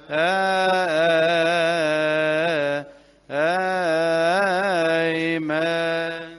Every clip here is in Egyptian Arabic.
آمين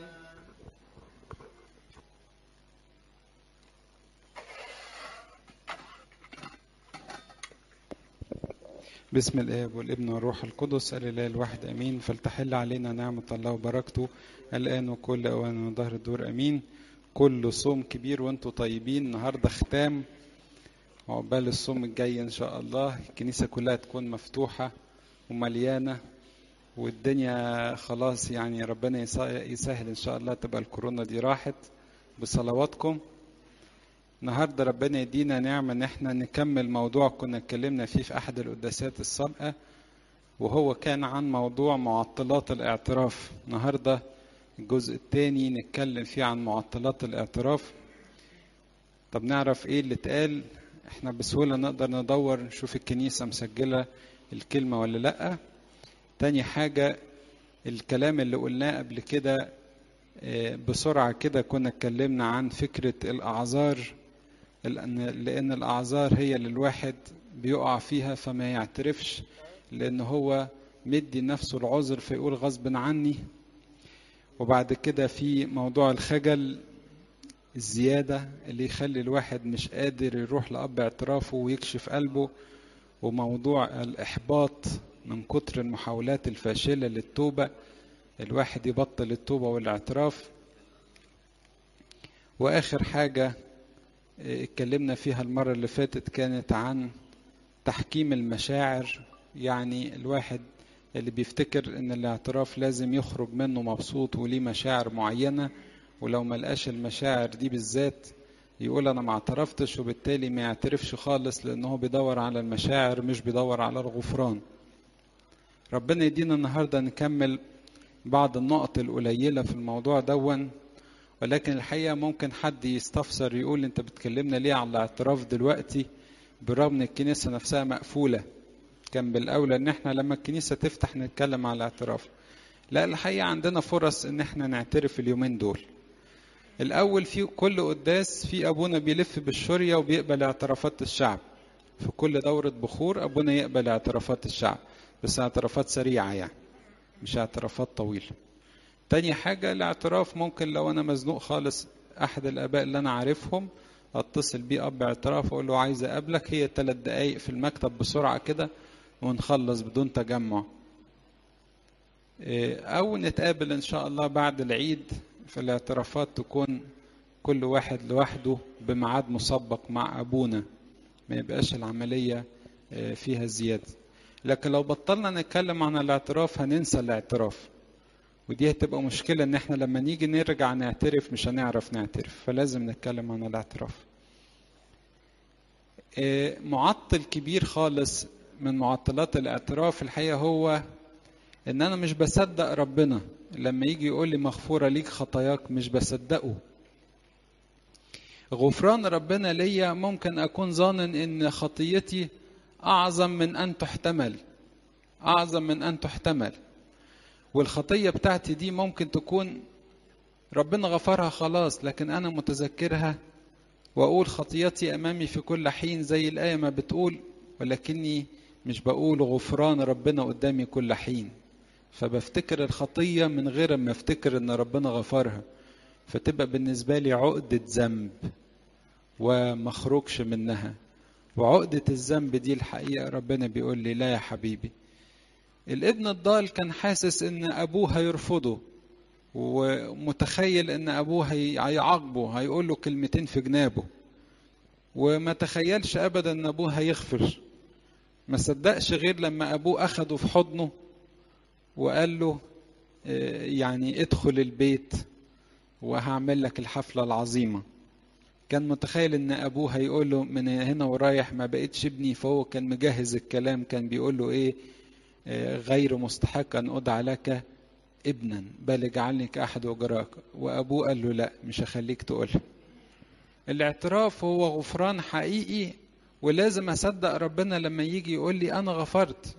بسم الآب والابن والروح القدس الإله الواحد أمين فلتحل علينا نعمة الله وبركته الآن وكل أوان وظهر الدور أمين كل صوم كبير وانتم طيبين النهارده ختام عقبال الصوم الجاي إن شاء الله الكنيسة كلها تكون مفتوحة ومليانة والدنيا خلاص يعني ربنا يسهل إن شاء الله تبقى الكورونا دي راحت بصلواتكم النهارده ربنا يدينا نعمة إن احنا نكمل موضوع كنا اتكلمنا فيه في أحد القداسات السابقة وهو كان عن موضوع معطلات الاعتراف النهارده الجزء الثاني نتكلم فيه عن معطلات الاعتراف طب نعرف ايه اللي اتقال احنا بسهولة نقدر ندور نشوف الكنيسة مسجلة الكلمة ولا لأ تاني حاجة الكلام اللي قلناه قبل كده بسرعة كده كنا اتكلمنا عن فكرة الأعذار لأن الأعذار هي اللي الواحد بيقع فيها فما يعترفش لأن هو مدي نفسه العذر فيقول غصب عني وبعد كده في موضوع الخجل الزيادة اللي يخلي الواحد مش قادر يروح لأب اعترافه ويكشف قلبه وموضوع الإحباط من كتر المحاولات الفاشلة للتوبة الواحد يبطل التوبة والاعتراف وآخر حاجة اتكلمنا فيها المرة اللي فاتت كانت عن تحكيم المشاعر يعني الواحد اللي بيفتكر ان الاعتراف لازم يخرج منه مبسوط وليه مشاعر معينة ولو ما لقاش المشاعر دي بالذات يقول انا ما اعترفتش وبالتالي ما يعترفش خالص لانه هو بيدور على المشاعر مش بيدور على الغفران ربنا يدينا النهارده نكمل بعض النقط القليلة في الموضوع دون ولكن الحقيقة ممكن حد يستفسر يقول انت بتكلمنا ليه على الاعتراف دلوقتي برغم ان الكنيسة نفسها مقفولة كان بالأولى ان احنا لما الكنيسة تفتح نتكلم على الاعتراف لا الحقيقة عندنا فرص ان احنا نعترف اليومين دول الأول في كل قداس في أبونا بيلف بالشرية وبيقبل اعترافات الشعب في كل دورة بخور أبونا يقبل اعترافات الشعب بس اعترافات سريعة يعني مش اعترافات طويلة تاني حاجة الاعتراف ممكن لو أنا مزنوق خالص أحد الآباء اللي أنا عارفهم أتصل بيه أب اعتراف أقول له عايز أقابلك هي ثلاث دقايق في المكتب بسرعة كده ونخلص بدون تجمع أو نتقابل إن شاء الله بعد العيد في الاعترافات تكون كل واحد لوحده بميعاد مسبق مع أبونا ما يبقاش العملية فيها زيادة لكن لو بطلنا نتكلم عن الاعتراف هننسى الاعتراف ودي هتبقى مشكلة ان احنا لما نيجي نرجع نعترف مش هنعرف نعترف فلازم نتكلم عن الاعتراف معطل كبير خالص من معطلات الاعتراف الحقيقة هو ان انا مش بصدق ربنا لما يجي يقول لي مغفورة ليك خطاياك مش بصدقه غفران ربنا ليا ممكن اكون ظانن ان خطيتي اعظم من ان تحتمل اعظم من ان تحتمل والخطيه بتاعتي دي ممكن تكون ربنا غفرها خلاص لكن انا متذكرها واقول خطيتي امامي في كل حين زي الايه ما بتقول ولكني مش بقول غفران ربنا قدامي كل حين فبفتكر الخطيه من غير ما افتكر ان ربنا غفرها فتبقى بالنسبه لي عقده ذنب ومخرجش منها وعقدة الذنب دي الحقيقة ربنا بيقول لي لا يا حبيبي الابن الضال كان حاسس ان ابوه هيرفضه ومتخيل ان ابوه هيعاقبه هيقول له كلمتين في جنابه وما تخيلش ابدا ان ابوه هيغفر ما صدقش غير لما ابوه اخده في حضنه وقال له يعني ادخل البيت وهعمل لك الحفلة العظيمة كان متخيل ان ابوه هيقول له من هنا ورايح ما بقتش ابني فهو كان مجهز الكلام كان بيقول له ايه غير مستحق ان ادعى لك ابنا بل اجعلني كاحد اجراك وابوه قال له لا مش هخليك تقولها الاعتراف هو غفران حقيقي ولازم اصدق ربنا لما يجي يقول لي انا غفرت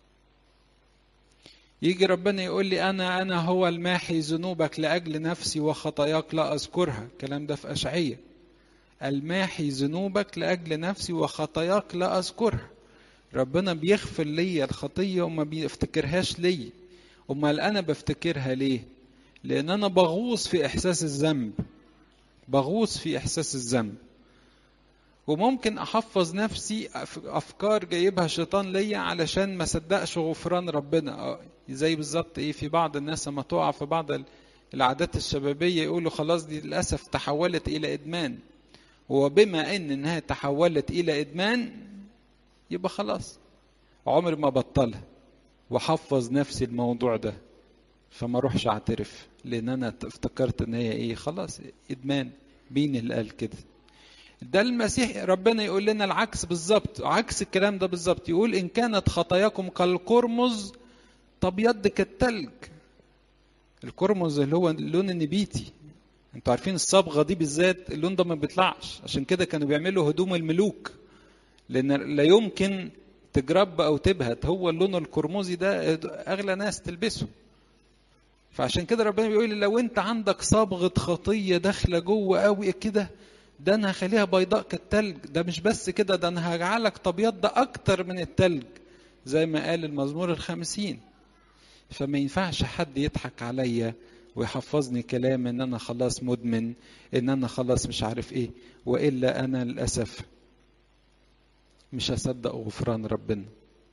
يجي ربنا يقول لي انا انا هو الماحي ذنوبك لاجل نفسي وخطاياك لا اذكرها الكلام ده في اشعياء الماحي ذنوبك لاجل نفسي وخطاياك لا اذكرها ربنا بيغفر لي الخطية وما بيفتكرهاش لي امال انا بفتكرها ليه لان انا بغوص في احساس الذنب بغوص في احساس الذنب وممكن احفظ نفسي افكار جايبها الشيطان ليا علشان ما صدقش غفران ربنا زي بالظبط ايه في بعض الناس لما تقع في بعض العادات الشبابيه يقولوا خلاص دي للاسف تحولت الى ادمان وبما ان انها تحولت الى ادمان يبقى خلاص عمر ما بطلها وحفظ نفسي الموضوع ده فما اروحش اعترف لان انا افتكرت ان هي ايه خلاص ادمان مين اللي قال كده ده المسيح ربنا يقول لنا العكس بالظبط عكس الكلام ده بالظبط يقول ان كانت خطاياكم كالقرمز تبيض كالتلج القرمز اللي هو اللون النبيتي انتوا عارفين الصبغه دي بالذات اللون ده ما بيطلعش عشان كده كانوا بيعملوا هدوم الملوك لان لا يمكن تجرب او تبهت هو اللون القرمزي ده اغلى ناس تلبسه فعشان كده ربنا بيقول لي لو انت عندك صبغه خطيه داخله جوه قوي كده ده انا هخليها بيضاء كالتلج ده مش بس كده ده انا هجعلك تبيض ده اكتر من التلج زي ما قال المزمور الخمسين فما ينفعش حد يضحك عليا ويحفظني كلام ان انا خلاص مدمن ان انا خلاص مش عارف ايه والا انا للاسف مش هصدق غفران ربنا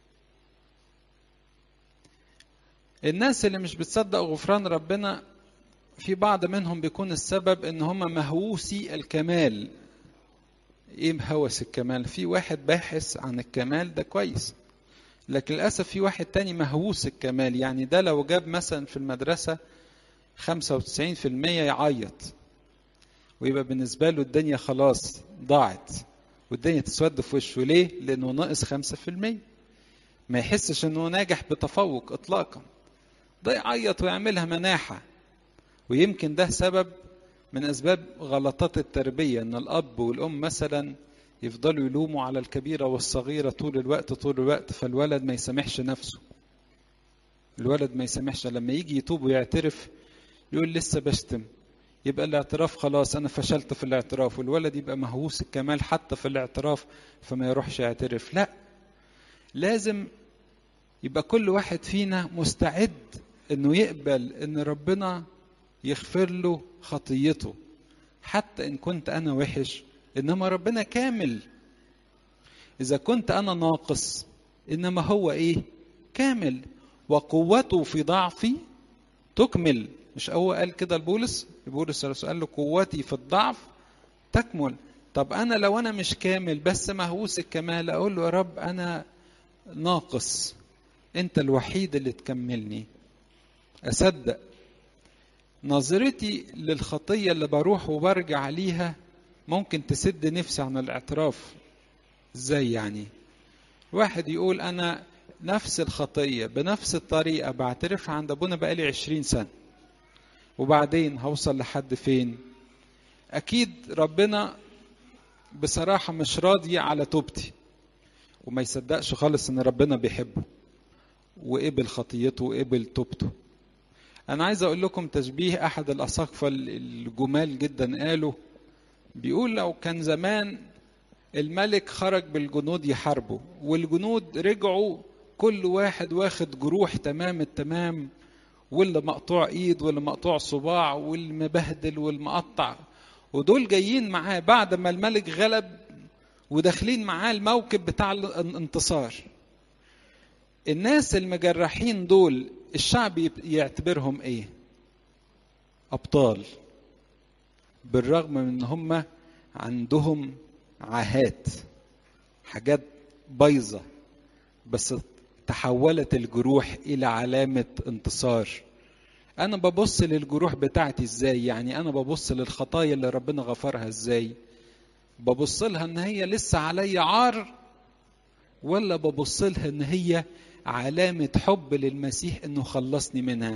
الناس اللي مش بتصدق غفران ربنا في بعض منهم بيكون السبب ان هم مهووسي الكمال ايه هوس الكمال في واحد باحث عن الكمال ده كويس لكن للاسف في واحد تاني مهووس الكمال يعني ده لو جاب مثلا في المدرسة 95% يعيط ويبقى بالنسبة له الدنيا خلاص ضاعت والدنيا تسود في وشه ليه؟ لأنه ناقص 5% ما يحسش إنه ناجح بتفوق إطلاقا ده يعيط ويعملها مناحة ويمكن ده سبب من أسباب غلطات التربية إن الأب والأم مثلا يفضلوا يلوموا على الكبيرة والصغيرة طول الوقت طول الوقت فالولد ما يسامحش نفسه الولد ما يسامحش لما يجي يتوب ويعترف يقول لسه بشتم يبقى الاعتراف خلاص انا فشلت في الاعتراف والولد يبقى مهووس الكمال حتى في الاعتراف فما يروحش يعترف لا لازم يبقى كل واحد فينا مستعد انه يقبل ان ربنا يغفر له خطيته حتى ان كنت انا وحش انما ربنا كامل اذا كنت انا ناقص انما هو ايه كامل وقوته في ضعفي تكمل مش هو قال كده لبولس بولس الرسول قال له قوتي في الضعف تكمل طب انا لو انا مش كامل بس مهووس الكمال اقول له يا رب انا ناقص انت الوحيد اللي تكملني اصدق نظرتي للخطيه اللي بروح وبرجع ليها ممكن تسد نفسي عن الاعتراف ازاي يعني واحد يقول انا نفس الخطيه بنفس الطريقه بعترفها عند ابونا بقالي عشرين سنه وبعدين هوصل لحد فين اكيد ربنا بصراحة مش راضي على توبتي وما يصدقش خالص ان ربنا بيحبه وقبل خطيته وقبل توبته انا عايز اقول لكم تشبيه احد الاساقفة الجمال جدا قالوا بيقول لو كان زمان الملك خرج بالجنود يحاربوا والجنود رجعوا كل واحد واخد جروح تمام التمام واللي مقطوع ايد واللي مقطوع صباع واللي مبهدل والمقطع ودول جايين معاه بعد ما الملك غلب وداخلين معاه الموكب بتاع الانتصار الناس المجرحين دول الشعب يعتبرهم ايه ابطال بالرغم من ان هم عندهم عاهات حاجات بايظه بس تحولت الجروح الى علامه انتصار انا ببص للجروح بتاعتي ازاي يعني انا ببص للخطايا اللي ربنا غفرها ازاي ببص لها ان هي لسه عليا عار ولا ببص لها ان هي علامه حب للمسيح انه خلصني منها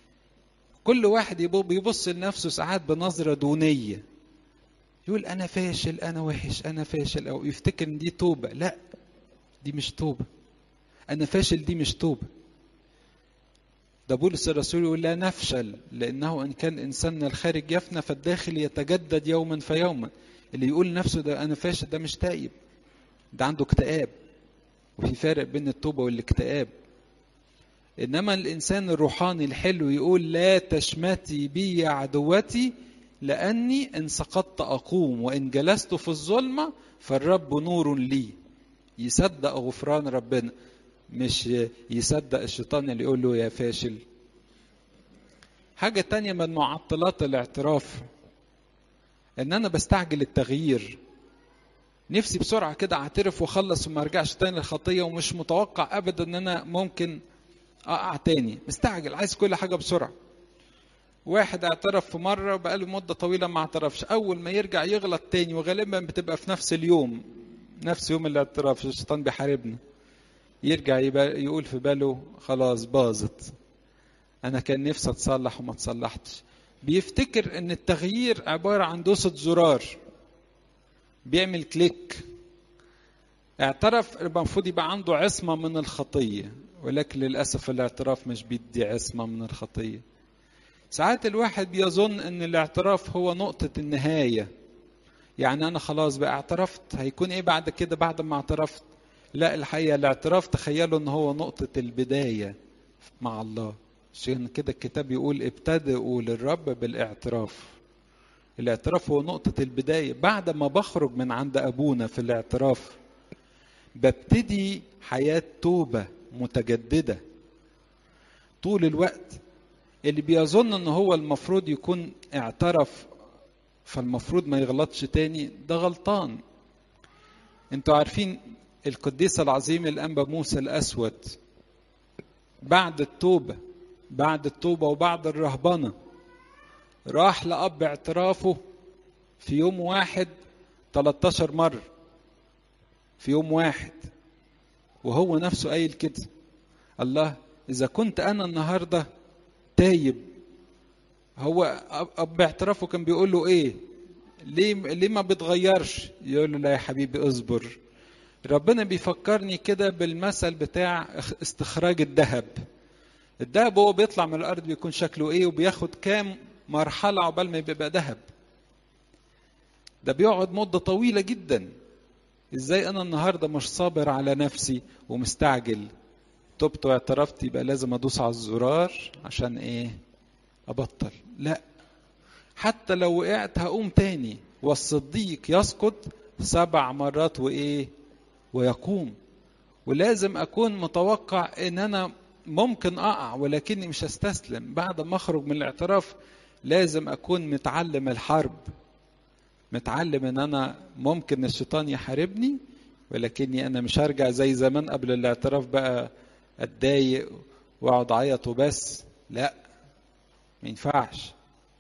كل واحد بيبص لنفسه ساعات بنظره دونيه يقول انا فاشل انا وحش انا فاشل او يفتكر ان دي توبه لا دي مش توبه انا فاشل دي مش توبه ده بولس الرسول يقول لا نفشل لانه ان كان انسان من الخارج يفنى فالداخل يتجدد يوما فيوما اللي يقول نفسه ده انا فاشل ده مش تائب ده عنده اكتئاب وفي فرق بين التوبة والاكتئاب إنما الإنسان الروحاني الحلو يقول لا تشمتي بي يا عدوتي لأني إن سقطت أقوم وإن جلست في الظلمة فالرب نور لي يصدق غفران ربنا مش يصدق الشيطان اللي يقول له يا فاشل حاجة تانية من معطلات الاعتراف ان انا بستعجل التغيير نفسي بسرعة كده اعترف واخلص وما ارجعش تاني للخطية ومش متوقع ابدا ان انا ممكن اقع تاني مستعجل عايز كل حاجة بسرعة واحد اعترف في مرة وبقاله مدة طويلة ما اعترفش اول ما يرجع يغلط تاني وغالبا بتبقى في نفس اليوم نفس يوم الاعتراف الشيطان بيحاربنا يرجع يقول في باله خلاص باظت انا كان نفسي اتصلح وما اتصلحتش بيفتكر ان التغيير عبارة عن دوسة زرار بيعمل كليك اعترف المفروض يبقى عنده عصمة من الخطية ولكن للأسف الاعتراف مش بيدي عصمة من الخطية ساعات الواحد بيظن ان الاعتراف هو نقطة النهاية يعني انا خلاص بقى اعترفت هيكون ايه بعد كده بعد ما اعترفت لا الحقيقة الاعتراف تخيلوا ان هو نقطة البداية مع الله عشان كده الكتاب يقول ابتدئوا للرب بالاعتراف الاعتراف هو نقطة البداية بعد ما بخرج من عند أبونا في الاعتراف ببتدي حياة توبة متجددة طول الوقت اللي بيظن ان هو المفروض يكون اعترف فالمفروض ما يغلطش تاني ده غلطان انتوا عارفين القديس العظيم الانبا موسى الاسود بعد التوبه بعد التوبه وبعد الرهبنه راح لاب اعترافه في يوم واحد 13 مره في يوم واحد وهو نفسه قايل كده الله اذا كنت انا النهارده تايب هو اب اعترافه كان بيقول له ايه ليه ليه ما بتغيرش يقول له لا يا حبيبي اصبر ربنا بيفكرني كده بالمثل بتاع استخراج الذهب الذهب هو بيطلع من الارض بيكون شكله ايه وبياخد كام مرحله عقبال ما يبقى ذهب ده بيقعد مده طويله جدا ازاي انا النهارده مش صابر على نفسي ومستعجل تبت واعترفت يبقى لازم ادوس على الزرار عشان ايه ابطل لا حتى لو وقعت هقوم تاني والصديق يسقط سبع مرات وايه ويقوم ولازم اكون متوقع ان انا ممكن اقع ولكني مش هستسلم بعد ما اخرج من الاعتراف لازم اكون متعلم الحرب متعلم ان انا ممكن الشيطان يحاربني ولكني انا مش هرجع زي زمان قبل الاعتراف بقى اتضايق واقعد اعيط وبس لا ما ينفعش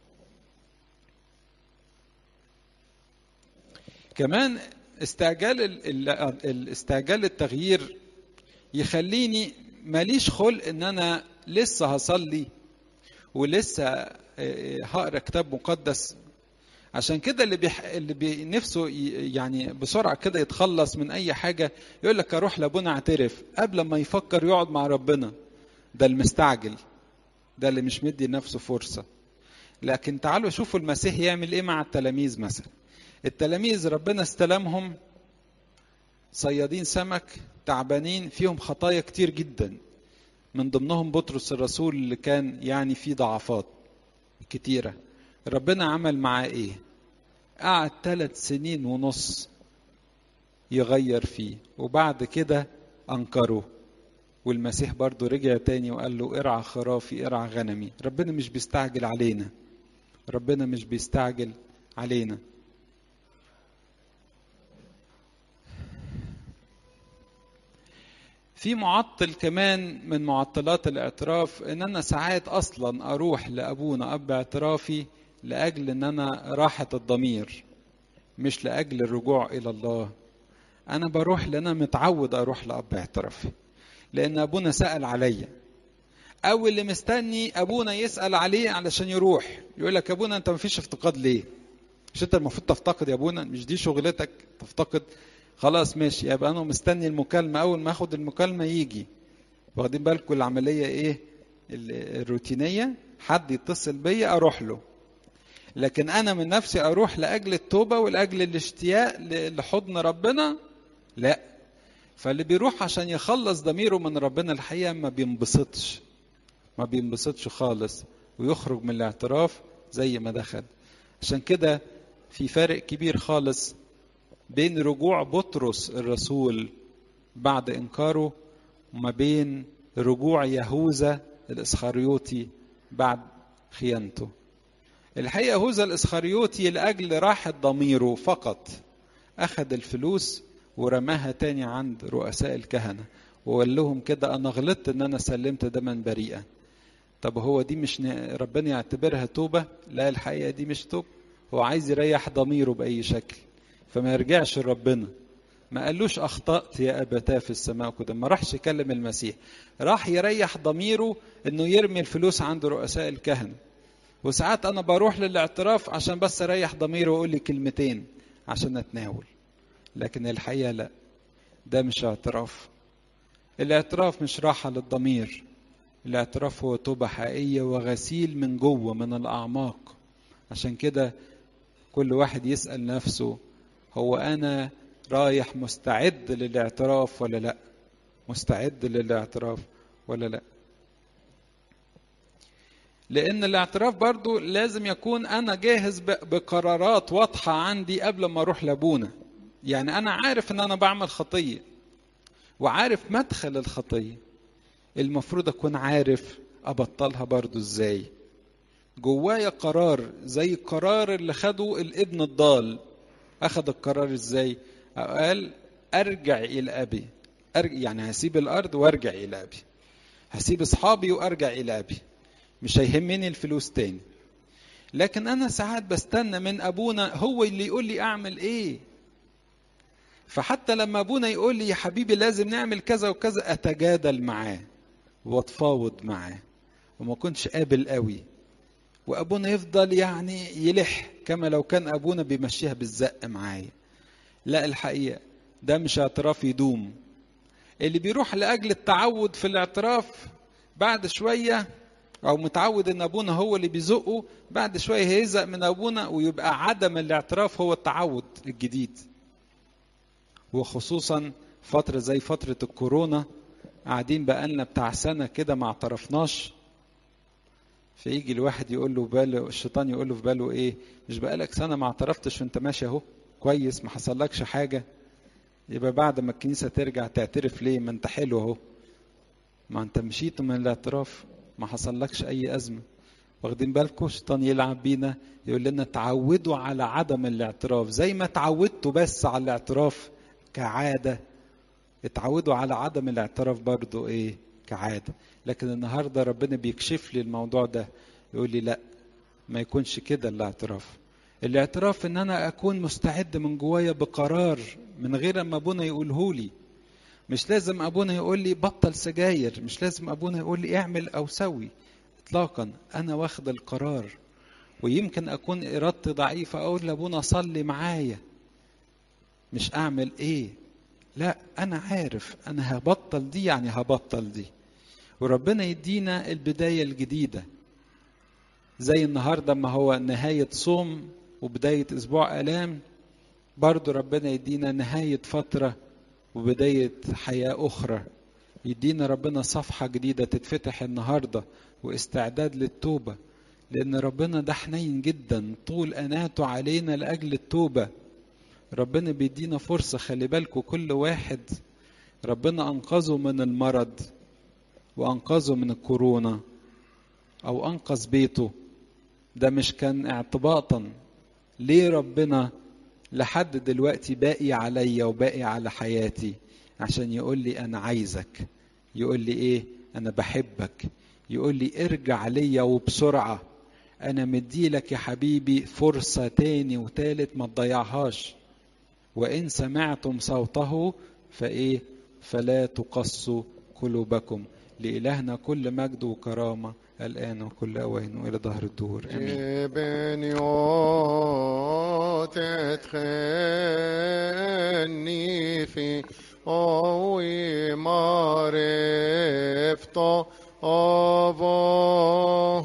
كمان استعجال الاستعجال التغيير يخليني ماليش خلق ان انا لسه هصلي ولسه هقرا كتاب مقدس عشان كده اللي بيح... اللي بي... نفسه ي... يعني بسرعه كده يتخلص من اي حاجه يقول لك اروح لابونا اعترف قبل ما يفكر يقعد مع ربنا ده المستعجل ده اللي مش مدي نفسه فرصه لكن تعالوا شوفوا المسيح يعمل ايه مع التلاميذ مثلا التلاميذ ربنا استلمهم صيادين سمك تعبانين فيهم خطايا كتير جدا من ضمنهم بطرس الرسول اللي كان يعني فيه ضعفات كتيره ربنا عمل معاه ايه قعد ثلاث سنين ونص يغير فيه وبعد كده انكره والمسيح برضه رجع تاني وقال له ارعى خرافي ارعى غنمي ربنا مش بيستعجل علينا ربنا مش بيستعجل علينا في معطل كمان من معطلات الاعتراف ان انا ساعات اصلا اروح لابونا اب اعترافي لاجل ان انا راحه الضمير مش لاجل الرجوع الى الله انا بروح لان انا متعود اروح لاب اعترافي لان ابونا سال عليا او اللي مستني ابونا يسال عليه علشان يروح يقول لك ابونا انت مفيش افتقاد ليه مش انت المفروض تفتقد يا ابونا مش دي شغلتك تفتقد خلاص ماشي يبقى انا مستني المكالمه اول ما اخد المكالمه يجي واخدين بالكم العمليه ايه الروتينيه حد يتصل بيا اروح له لكن انا من نفسي اروح لاجل التوبه ولاجل الاشتياق لحضن ربنا لا فاللي بيروح عشان يخلص ضميره من ربنا الحقيقة ما بينبسطش ما بينبسطش خالص ويخرج من الاعتراف زي ما دخل عشان كده في فارق كبير خالص بين رجوع بطرس الرسول بعد انكاره وما بين رجوع يهوذا الاسخريوطي بعد خيانته الحقيقه يهوذا الاسخريوطي لاجل راحه ضميره فقط اخذ الفلوس ورماها تاني عند رؤساء الكهنه وقال لهم كده انا غلطت ان انا سلمت دما بريئا طب هو دي مش ربنا يعتبرها توبه لا الحقيقه دي مش توبه هو عايز يريح ضميره باي شكل فما يرجعش لربنا ما قالوش اخطات يا ابتاه في السماء كده ما راحش يكلم المسيح راح يريح ضميره انه يرمي الفلوس عند رؤساء الكهنه وساعات انا بروح للاعتراف عشان بس اريح ضميري واقول لي كلمتين عشان اتناول لكن الحقيقه لا ده مش اعتراف الاعتراف مش راحه للضمير الاعتراف هو توبه حقيقيه وغسيل من جوه من الاعماق عشان كده كل واحد يسال نفسه هو انا رايح مستعد للاعتراف ولا لا مستعد للاعتراف ولا لا لان الاعتراف برضو لازم يكون انا جاهز بقرارات واضحه عندي قبل ما اروح لابونا يعني انا عارف ان انا بعمل خطيه وعارف مدخل الخطيه المفروض اكون عارف ابطلها برضو ازاي جوايا قرار زي القرار اللي خده الابن الضال اخذ القرار ازاي قال ارجع الى ابي أرجع يعني هسيب الارض وارجع الى ابي هسيب اصحابي وارجع الى ابي مش هيهمني الفلوس تاني لكن انا ساعات بستنى من ابونا هو اللي يقول لي اعمل ايه فحتى لما ابونا يقول لي يا حبيبي لازم نعمل كذا وكذا اتجادل معاه واتفاوض معاه وما كنتش قابل قوي وابونا يفضل يعني يلح كما لو كان ابونا بيمشيها بالزق معايا لا الحقيقه ده مش اعتراف يدوم اللي بيروح لاجل التعود في الاعتراف بعد شويه او متعود ان ابونا هو اللي بيزقه بعد شويه هيزق من ابونا ويبقى عدم الاعتراف هو التعود الجديد وخصوصا فتره زي فتره الكورونا قاعدين بقالنا بتاع سنه كده ما اعترفناش فيجي الواحد يقول له باله الشيطان يقول له في باله ايه مش بقالك سنه ما اعترفتش وانت ماشي اهو كويس ما حصلكش حاجه يبقى بعد ما الكنيسه ترجع تعترف ليه ما انت حلو اهو ما انت مشيت من الاعتراف ما حصلكش اي ازمه واخدين بالكم الشيطان يلعب بينا يقول لنا تعودوا على عدم الاعتراف زي ما تعودتوا بس على الاعتراف كعاده اتعودوا على عدم الاعتراف برضو ايه كعاده لكن النهارده ربنا بيكشف لي الموضوع ده يقول لي لا ما يكونش كده الاعتراف الاعتراف ان انا اكون مستعد من جوايا بقرار من غير ما ابونا يقوله لي مش لازم ابونا يقول لي بطل سجاير مش لازم ابونا يقول لي اعمل او سوي اطلاقا انا واخد القرار ويمكن اكون ارادتي ضعيفه اقول لابونا صلي معايا مش اعمل ايه لا انا عارف انا هبطل دي يعني هبطل دي وربنا يدينا البدايه الجديده زي النهارده ما هو نهايه صوم وبدايه اسبوع الام برضو ربنا يدينا نهايه فتره وبدايه حياه اخرى يدينا ربنا صفحه جديده تتفتح النهارده واستعداد للتوبه لان ربنا ده حنين جدا طول اناته علينا لاجل التوبه ربنا بيدينا فرصه خلي بالكم كل واحد ربنا انقذه من المرض وانقذه من الكورونا او انقذ بيته ده مش كان اعتباطا ليه ربنا لحد دلوقتي باقي عليا وباقي على حياتي عشان يقول لي انا عايزك يقول لي ايه انا بحبك يقول لي ارجع ليا وبسرعه انا مديلك يا حبيبي فرصه تاني وتالت ما تضيعهاش وان سمعتم صوته فايه فلا تقصوا قلوبكم لإلهنا كل مجد وكرامة الآن وكل أوان وإلى ظهر الدهور آمين بنيوت تخني في أوي معرفته أبو